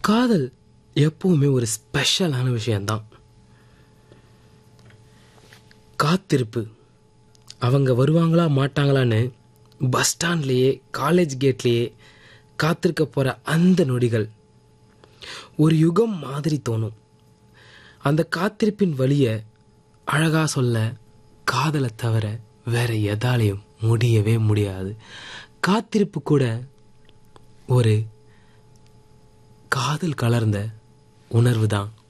காதல் எப்பவுமே ஒரு ஸ்பெஷலான விஷயம்தான் காத்திருப்பு அவங்க வருவாங்களா மாட்டாங்களான்னு பஸ் ஸ்டாண்ட்லேயே காலேஜ் கேட்லேயே காத்திருக்க போகிற அந்த நொடிகள் ஒரு யுகம் மாதிரி தோணும் அந்த காத்திருப்பின் வழியை அழகாக சொல்ல காதலை தவிர வேற எதாலையும் முடியவே முடியாது காத்திருப்பு கூட ஒரு காதல் கலர்ந்த உணர்வு தான்